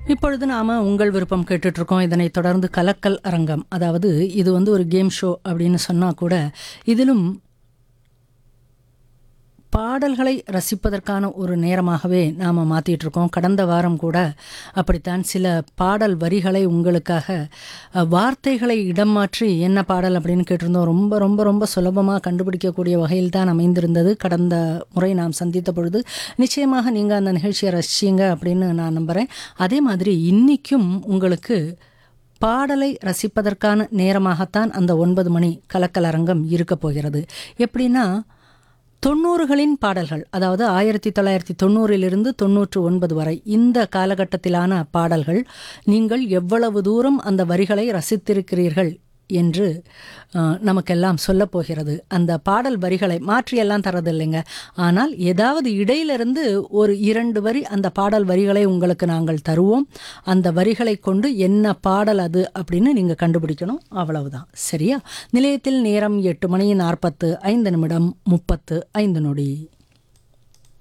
இப்பொழுது நாம உங்கள் விருப்பம் கேட்டுட்டு இருக்கோம் இதனை தொடர்ந்து கலக்கல் அரங்கம் அதாவது இது வந்து ஒரு கேம் ஷோ அப்படின்னு சொன்னா கூட இதிலும் பாடல்களை ரசிப்பதற்கான ஒரு நேரமாகவே நாம் மாற்றிட்டு இருக்கோம் கடந்த வாரம் கூட அப்படித்தான் சில பாடல் வரிகளை உங்களுக்காக அஹ், வார்த்தைகளை இடம் மாற்றி என்ன பாடல் அப்படின்னு கேட்டிருந்தோம் ரொம்ப ரொம்ப ரொம்ப சுலபமாக கண்டுபிடிக்கக்கூடிய வகையில் தான் அமைந்திருந்தது கடந்த முறை நாம் சந்தித்த பொழுது நிச்சயமாக நீங்கள் அந்த நிகழ்ச்சியை ரசிச்சீங்க அப்படின்னு நான் நம்புகிறேன் அதே மாதிரி இன்றைக்கும் உங்களுக்கு பாடலை ரசிப்பதற்கான நேரமாகத்தான் அந்த ஒன்பது மணி கலக்கலரங்கம் இருக்க போகிறது எப்படின்னா தொண்ணூறுகளின் பாடல்கள் அதாவது ஆயிரத்தி தொள்ளாயிரத்தி தொண்ணூறிலிருந்து தொண்ணூற்று ஒன்பது வரை இந்த காலகட்டத்திலான பாடல்கள் நீங்கள் எவ்வளவு தூரம் அந்த வரிகளை ரசித்திருக்கிறீர்கள் என்று அஹ், நமக்கெல்லாம் சொல்லப் போகிறது அந்த பாடல் வரிகளை மாற்றியெல்லாம் தரதில்லைங்க ஆனால் ஏதாவது இடையிலிருந்து ஒரு இரண்டு வரி அந்த பாடல் வரிகளை உங்களுக்கு நாங்கள் தருவோம் அந்த வரிகளை கொண்டு என்ன பாடல் அது அப்படின்னு நீங்கள் கண்டுபிடிக்கணும் அவ்வளவுதான் சரியா நிலையத்தில் நேரம் எட்டு மணி நாற்பத்து ஐந்து நிமிடம் முப்பத்து ஐந்து நொடி